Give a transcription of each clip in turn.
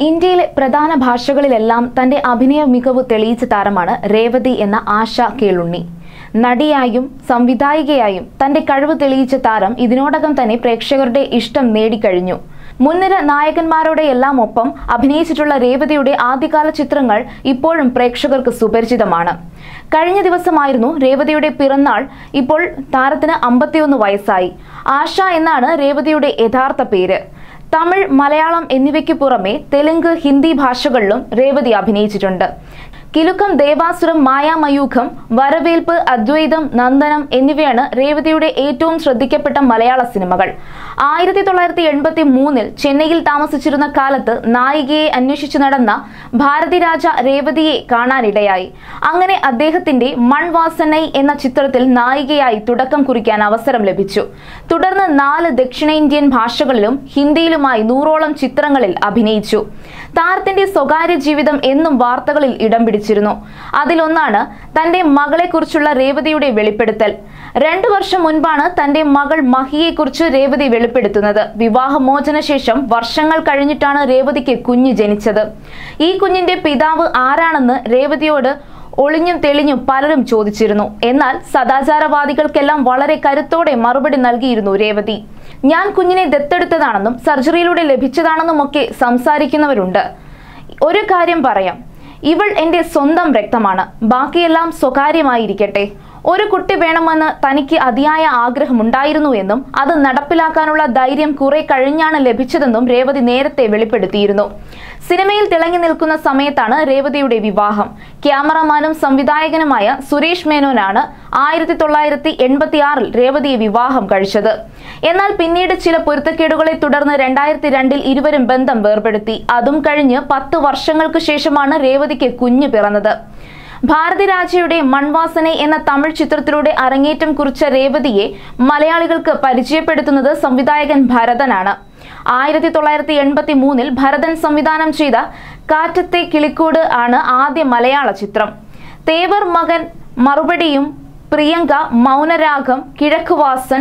ഇന്ത്യയിലെ പ്രധാന ഭാഷകളിലെല്ലാം തന്റെ അഭിനയ മികവ് തെളിയിച്ച താരമാണ് രേവതി എന്ന ആശ കേളുണ്ണി നടിയായും സംവിധായികയായും തന്റെ കഴിവ് തെളിയിച്ച താരം ഇതിനോടകം തന്നെ പ്രേക്ഷകരുടെ ഇഷ്ടം നേടിക്കഴിഞ്ഞു മുൻനിര നായകന്മാരുടെ എല്ലാം ഒപ്പം അഭിനയിച്ചിട്ടുള്ള രേവതിയുടെ ആദ്യകാല ചിത്രങ്ങൾ ഇപ്പോഴും പ്രേക്ഷകർക്ക് സുപരിചിതമാണ് കഴിഞ്ഞ ദിവസമായിരുന്നു രേവതിയുടെ പിറന്നാൾ ഇപ്പോൾ താരത്തിന് അമ്പത്തിയൊന്ന് വയസ്സായി ആശ എന്നാണ് രേവതിയുടെ യഥാർത്ഥ പേര് തമിഴ് മലയാളം എന്നിവയ്ക്ക് പുറമെ തെലുങ്ക് ഹിന്ദി ഭാഷകളിലും രേവതി അഭിനയിച്ചിട്ടുണ്ട് കിലുക്കം ദേവാസുരം മായാമയൂഖം വരവേൽപ്പ് അദ്വൈതം നന്ദനം എന്നിവയാണ് രേവതിയുടെ ഏറ്റവും ശ്രദ്ധിക്കപ്പെട്ട മലയാള സിനിമകൾ ആയിരത്തി തൊള്ളായിരത്തി എൺപത്തി മൂന്നിൽ ചെന്നൈയിൽ താമസിച്ചിരുന്ന കാലത്ത് നായികയെ അന്വേഷിച്ചു നടന്ന ഭാരതി രാജ രേവതിയെ കാണാനിടയായി അങ്ങനെ അദ്ദേഹത്തിന്റെ മൺവാസനൈ എന്ന ചിത്രത്തിൽ നായികയായി തുടക്കം കുറിക്കാൻ അവസരം ലഭിച്ചു തുടർന്ന് നാല് ദക്ഷിണേന്ത്യൻ ഭാഷകളിലും ഹിന്ദിയിലുമായി നൂറോളം ചിത്രങ്ങളിൽ അഭിനയിച്ചു താരത്തിന്റെ സ്വകാര്യ ജീവിതം എന്നും വാർത്തകളിൽ ഇടം പിടിച്ചിരുന്നു അതിലൊന്നാണ് തന്റെ മകളെക്കുറിച്ചുള്ള രേവതിയുടെ വെളിപ്പെടുത്തൽ രണ്ടു വർഷം മുൻപാണ് തന്റെ മകൾ മഹിയെക്കുറിച്ച് രേവതി വെളിപ്പെടുത്തുന്നത് വിവാഹമോചന ശേഷം വർഷങ്ങൾ കഴിഞ്ഞിട്ടാണ് രേവതിക്ക് കുഞ്ഞ് ജനിച്ചത് ഈ കുഞ്ഞിന്റെ പിതാവ് ആരാണെന്ന് രേവതിയോട് ഒളിഞ്ഞും തെളിഞ്ഞും പലരും ചോദിച്ചിരുന്നു എന്നാൽ സദാചാരവാദികൾക്കെല്ലാം വളരെ കരുത്തോടെ മറുപടി നൽകിയിരുന്നു രേവതി ഞാൻ കുഞ്ഞിനെ ദത്തെടുത്തതാണെന്നും സർജറിയിലൂടെ ലഭിച്ചതാണെന്നുമൊക്കെ സംസാരിക്കുന്നവരുണ്ട് ഒരു കാര്യം പറയാം ഇവൾ എൻ്റെ സ്വന്തം രക്തമാണ് ബാക്കിയെല്ലാം സ്വകാര്യമായിരിക്കട്ടെ ഒരു കുട്ടി വേണമെന്ന് തനിക്ക് അതിയായ ആഗ്രഹമുണ്ടായിരുന്നു എന്നും അത് നടപ്പിലാക്കാനുള്ള ധൈര്യം കുറെ കഴിഞ്ഞാണ് ലഭിച്ചതെന്നും രേവതി നേരത്തെ വെളിപ്പെടുത്തിയിരുന്നു സിനിമയിൽ തിളങ്ങി നിൽക്കുന്ന സമയത്താണ് രേവതിയുടെ വിവാഹം ക്യാമറമാനും സംവിധായകനുമായ സുരേഷ് മേനോനാണ് ആയിരത്തി തൊള്ളായിരത്തി എൺപത്തി ആറിൽ രേവതിയെ വിവാഹം കഴിച്ചത് എന്നാൽ പിന്നീട് ചില പൊരുത്തക്കേടുകളെ തുടർന്ന് രണ്ടായിരത്തി രണ്ടിൽ ഇരുവരും ബന്ധം വേർപെടുത്തി അതും കഴിഞ്ഞ് പത്ത് വർഷങ്ങൾക്ക് ശേഷമാണ് രേവതിക്ക് കുഞ്ഞ് പിറന്നത് ഭാരതി രാജയുടെ മൺവാസന എന്ന തമിഴ് ചിത്രത്തിലൂടെ അരങ്ങേറ്റം കുറിച്ച രേവതിയെ മലയാളികൾക്ക് പരിചയപ്പെടുത്തുന്നത് സംവിധായകൻ ഭരതനാണ് ആയിരത്തി തൊള്ളായിരത്തി എൺപത്തി മൂന്നിൽ ഭരതൻ സംവിധാനം ചെയ്ത കാറ്റത്തെ കിളിക്കൂട് ആണ് ആദ്യ മലയാള ചിത്രം തേവർ മകൻ മറുപടിയും പ്രിയങ്ക മൗനരാഗം കിഴക്കുവാസൻ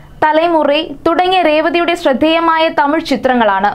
തലമുറി തുടങ്ങിയ രേവതിയുടെ ശ്രദ്ധേയമായ തമിഴ് ചിത്രങ്ങളാണ്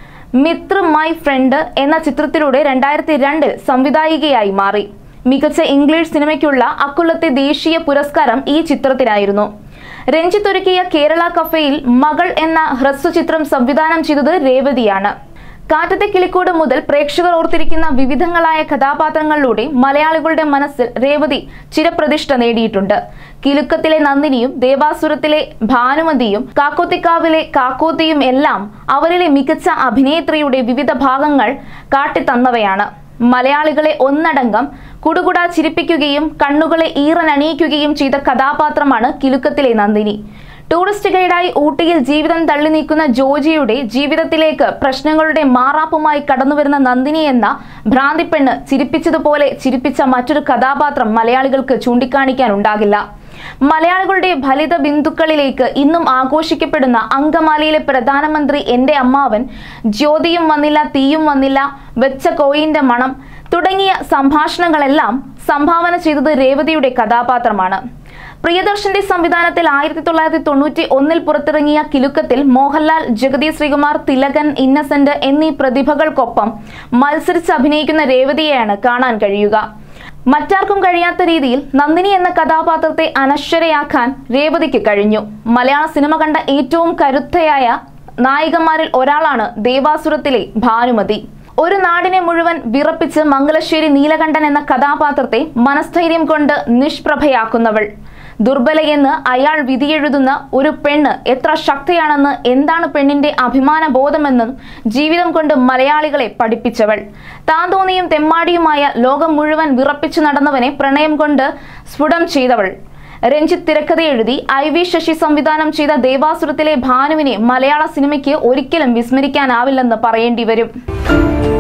മിത്ര മൈ ഫ്രണ്ട് എന്ന ചിത്രത്തിലൂടെ രണ്ടായിരത്തി രണ്ടിൽ സംവിധായികയായി മാറി മികച്ച ഇംഗ്ലീഷ് സിനിമയ്ക്കുള്ള അക്കുള്ളത്തെ ദേശീയ പുരസ്കാരം ഈ ചിത്രത്തിനായിരുന്നു രഞ്ജിത്ത് ഒരുക്കിയ കേരള കഫയിൽ മകൾ എന്ന ഹ്രസ്വചിത്രം സംവിധാനം ചെയ്തത് രേവതിയാണ് കാറ്റത്തെ കിളിക്കൂട് മുതൽ പ്രേക്ഷകർ ഓർത്തിരിക്കുന്ന വിവിധങ്ങളായ കഥാപാത്രങ്ങളിലൂടെ മലയാളികളുടെ മനസ്സിൽ രേവതി ചിരപ്രതിഷ്ഠ നേടിയിട്ടുണ്ട് കിലുക്കത്തിലെ നന്ദിനിയും ദേവാസുരത്തിലെ ഭാനുമതിയും കാക്കോത്തിക്കാവിലെ കാക്കോത്തിയും എല്ലാം അവരിലെ മികച്ച അഭിനേത്രിയുടെ വിവിധ ഭാഗങ്ങൾ കാട്ടിത്തന്നവയാണ് മലയാളികളെ ഒന്നടങ്കം കുടുകുടാ ചിരിപ്പിക്കുകയും കണ്ണുകളെ ഈറനണിയിക്കുകയും ചെയ്ത കഥാപാത്രമാണ് കിലുക്കത്തിലെ നന്ദിനി ടൂറിസ്റ്റ് ഗൈഡായി ഊട്ടിയിൽ ജീവിതം തള്ളി നീക്കുന്ന ജോജിയുടെ ജീവിതത്തിലേക്ക് പ്രശ്നങ്ങളുടെ മാറാപ്പുമായി കടന്നുവരുന്ന നന്ദിനി എന്ന ഭ്രാന്തിപ്പെണ്ണ് ചിരിപ്പിച്ചതുപോലെ ചിരിപ്പിച്ച മറ്റൊരു കഥാപാത്രം മലയാളികൾക്ക് ചൂണ്ടിക്കാണിക്കാനുണ്ടാകില്ല മലയാളികളുടെ ഫലിത ബിന്ദുക്കളിലേക്ക് ഇന്നും ആഘോഷിക്കപ്പെടുന്ന അങ്കമാലിയിലെ പ്രധാനമന്ത്രി എന്റെ അമ്മാവൻ ജ്യോതിയും വന്നില്ല തീയും വന്നില്ല വെച്ച കോയിന്റെ മണം തുടങ്ങിയ സംഭാഷണങ്ങളെല്ലാം സംഭാവന ചെയ്തത് രേവതിയുടെ കഥാപാത്രമാണ് പ്രിയദർശന്റെ സംവിധാനത്തിൽ ആയിരത്തി തൊള്ളായിരത്തി തൊണ്ണൂറ്റി ഒന്നിൽ പുറത്തിറങ്ങിയ കിലുക്കത്തിൽ മോഹൻലാൽ ജഗതി ശ്രീകുമാർ തിലകൻ ഇന്നസെന്റ് എന്നീ പ്രതിഭകൾക്കൊപ്പം മത്സരിച്ച് അഭിനയിക്കുന്ന രേവതിയെയാണ് കാണാൻ കഴിയുക മറ്റാർക്കും കഴിയാത്ത രീതിയിൽ നന്ദിനി എന്ന കഥാപാത്രത്തെ അനശ്വരയാക്കാൻ രേവതിക്ക് കഴിഞ്ഞു മലയാള സിനിമ കണ്ട ഏറ്റവും കരുത്തയായ നായികമാരിൽ ഒരാളാണ് ദേവാസുരത്തിലെ ഭാനുമതി ഒരു നാടിനെ മുഴുവൻ വിറപ്പിച്ച് മംഗലശ്ശേരി നീലകണ്ഠൻ എന്ന കഥാപാത്രത്തെ മനസ്ഥൈര്യം കൊണ്ട് നിഷ്പ്രഭയാക്കുന്നവൾ ദുർബലയെന്ന് അയാൾ വിധിയെഴുതുന്ന ഒരു പെണ്ണ് എത്ര ശക്തിയാണെന്ന് എന്താണ് പെണ്ണിന്റെ അഭിമാന ബോധമെന്നും ജീവിതം കൊണ്ട് മലയാളികളെ പഠിപ്പിച്ചവൾ താൻ തോന്നിയും തെമ്മാടിയുമായ ലോകം മുഴുവൻ വിറപ്പിച്ചു നടന്നവനെ പ്രണയം കൊണ്ട് സ്ഫുടം ചെയ്തവൾ രഞ്ജിത്ത് തിരക്കഥ എഴുതി ഐ വി ശശി സംവിധാനം ചെയ്ത ദേവാസുരത്തിലെ ഭാനുവിനെ മലയാള സിനിമയ്ക്ക് ഒരിക്കലും വിസ്മരിക്കാനാവില്ലെന്ന് പറയേണ്ടി വരും